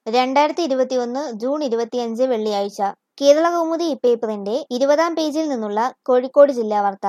രണ്ടായിരത്തി ഇരുപത്തിയൊന്ന് ജൂൺ ഇരുപത്തിയഞ്ച് വെള്ളിയാഴ്ച കേരളകൗമുദി ഇപ്പേപ്പറിന്റെ ഇരുപതാം പേജിൽ നിന്നുള്ള കോഴിക്കോട് ജില്ലാ വാർത്ത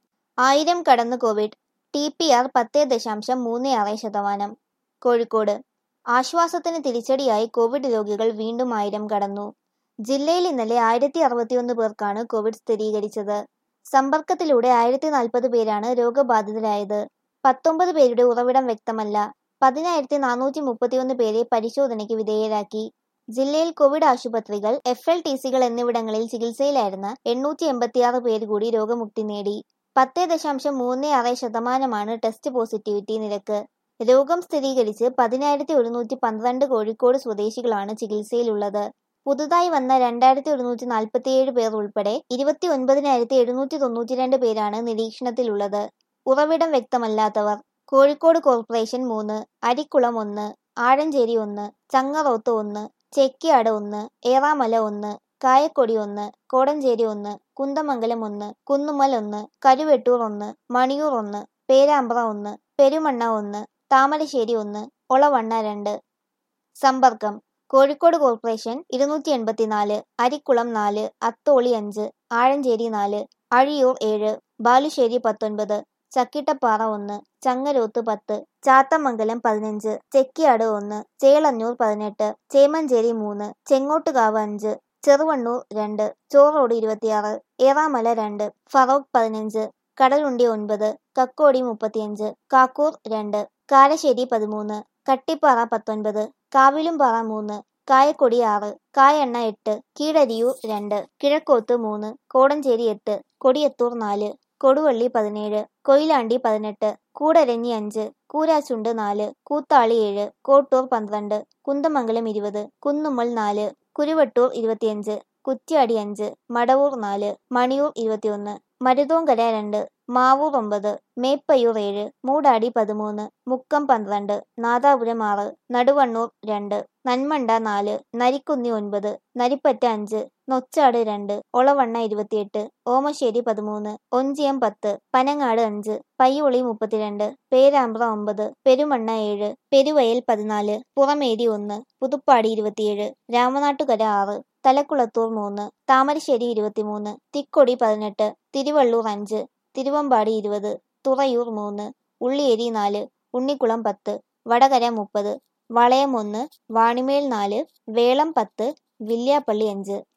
ആയിരം കടന്ന് കോവിഡ് ടി പി ആർ പത്ത് ദശാംശം മൂന്ന് ആറ് ശതമാനം കോഴിക്കോട് ആശ്വാസത്തിന് തിരിച്ചടിയായി കോവിഡ് രോഗികൾ വീണ്ടും ആയിരം കടന്നു ജില്ലയിൽ ഇന്നലെ ആയിരത്തി അറുപത്തിയൊന്ന് പേർക്കാണ് കോവിഡ് സ്ഥിരീകരിച്ചത് സമ്പർക്കത്തിലൂടെ ആയിരത്തി നാൽപ്പത് പേരാണ് രോഗബാധിതരായത് പത്തൊമ്പത് പേരുടെ ഉറവിടം വ്യക്തമല്ല പതിനായിരത്തി നാനൂറ്റി മുപ്പത്തിയൊന്ന് പേരെ പരിശോധനയ്ക്ക് വിധേയരാക്കി ജില്ലയിൽ കോവിഡ് ആശുപത്രികൾ എഫ് എൽ ടി സികൾ എന്നിവിടങ്ങളിൽ ചികിത്സയിലായിരുന്ന എണ്ണൂറ്റി എൺപത്തിയാറ് പേര് കൂടി രോഗമുക്തി നേടി പത്ത് ദശാംശം മൂന്ന് ആറ് ശതമാനമാണ് ടെസ്റ്റ് പോസിറ്റിവിറ്റി നിരക്ക് രോഗം സ്ഥിരീകരിച്ച് പതിനായിരത്തി ഒരുന്നൂറ്റി പന്ത്രണ്ട് കോഴിക്കോട് സ്വദേശികളാണ് ചികിത്സയിലുള്ളത് പുതുതായി വന്ന രണ്ടായിരത്തി ഒരുന്നൂറ്റി നാൽപ്പത്തിയേഴ് പേർ ഉൾപ്പെടെ ഇരുപത്തി ഒൻപതിനായിരത്തി എഴുന്നൂറ്റി തൊണ്ണൂറ്റിരണ്ട് പേരാണ് നിരീക്ഷണത്തിലുള്ളത് ഉറവിടം വ്യക്തമല്ലാത്തവർ കോഴിക്കോട് കോർപ്പറേഷൻ മൂന്ന് അരിക്കുളം ഒന്ന് ആഴഞ്ചേരി ഒന്ന് ചങ്ങറോത്ത് ഒന്ന് ചെക്കിയാട് ഒന്ന് ഏറാമല ഒന്ന് കായക്കൊടി ഒന്ന് കോടഞ്ചേരി ഒന്ന് കുന്തമംഗലം ഒന്ന് കുന്നുമ്മൽ ഒന്ന് കരുവെട്ടൂർ ഒന്ന് മണിയൂർ ഒന്ന് പേരാമ്പ്ര ഒന്ന് പെരുമണ്ണ ഒന്ന് താമരശ്ശേരി ഒന്ന് ഒളവണ്ണ രണ്ട് സമ്പർക്കം കോഴിക്കോട് കോർപ്പറേഷൻ ഇരുന്നൂറ്റി എൺപത്തിനാല് അരിക്കുളം നാല് അത്തോളി അഞ്ച് ആഴഞ്ചേരി നാല് അഴിയൂർ ഏഴ് ബാലുശ്ശേരി പത്തൊൻപത് ചക്കിട്ടപ്പാറ ഒന്ന് ചങ്ങരോത്ത് പത്ത് ചാത്തമംഗലം പതിനഞ്ച് ചെക്കിയാട് ഒന്ന് ചേളന്നൂർ പതിനെട്ട് ചേമഞ്ചേരി മൂന്ന് ചെങ്ങോട്ടുകാവ് അഞ്ച് ചെറുവണ്ണൂർ രണ്ട് ചോറോട് ഇരുപത്തിയാറ് ഏറാമല രണ്ട് ഫറോക്ക് പതിനഞ്ച് കടലുണ്ടി ഒൻപത് കക്കോടി മുപ്പത്തിയഞ്ച് കാക്കൂർ രണ്ട് കാരശ്ശേരി പതിമൂന്ന് കട്ടിപ്പാറ പത്തൊൻപത് കാവിലുംപാറ മൂന്ന് കായക്കൊടി ആറ് കായെണ്ണ എട്ട് കീഴരിയൂർ രണ്ട് കിഴക്കോത്ത് മൂന്ന് കോടഞ്ചേരി എട്ട് കൊടിയത്തൂർ നാല് കൊടുവള്ളി പതിനേഴ് കൊയിലാണ്ടി പതിനെട്ട് കൂടരഞ്ഞി അഞ്ച് കൂരാച്ചുണ്ട് നാല് കൂത്താളി ഏഴ് കോട്ടൂർ പന്ത്രണ്ട് കുന്തമംഗലം ഇരുപത് കുന്നുമ്മൽ നാല് കുരുവട്ടൂർ ഇരുപത്തിയഞ്ച് കുറ്റ്യാടി അഞ്ച് മടവൂർ നാല് മണിയൂർ ഇരുപത്തിയൊന്ന് മരുതോങ്കര രണ്ട് മാവൂർ ഒമ്പത് മേപ്പയ്യൂർ ഏഴ് മൂടാടി പതിമൂന്ന് മുക്കം പന്ത്രണ്ട് നാദാപുരം ആറ് നടുവണ്ണൂർ രണ്ട് നന്മണ്ട നാല് നരിക്കുന്നി ഒൻപത് നരിപ്പറ്റ അഞ്ച് നൊച്ചാട് രണ്ട് ഒളവണ്ണ ഇരുപത്തിയെട്ട് ഓമശ്ശേരി പതിമൂന്ന് ഒഞ്ചിയം പത്ത് പനങ്ങാട് അഞ്ച് പയ്യോളി മുപ്പത്തിരണ്ട് പേരാമ്പ്ര ഒമ്പത് പെരുമണ്ണ ഏഴ് പെരുവയൽ പതിനാല് പുറമേരി ഒന്ന് പുതുപ്പാടി ഇരുപത്തിയേഴ് രാമനാട്ടുകര ആറ് തലക്കുളത്തൂർ മൂന്ന് താമരശ്ശേരി ഇരുപത്തിമൂന്ന് തിക്കൊടി പതിനെട്ട് തിരുവള്ളൂർ അഞ്ച് തിരുവമ്പാടി ഇരുപത് തുറയൂർ മൂന്ന് ഉള്ളിയേരി നാല് ഉണ്ണിക്കുളം പത്ത് വടകര മുപ്പത് വളയം ഒന്ന് വാണിമേൽ നാല് വേളം പത്ത് വില്യാപ്പള്ളി അഞ്ച്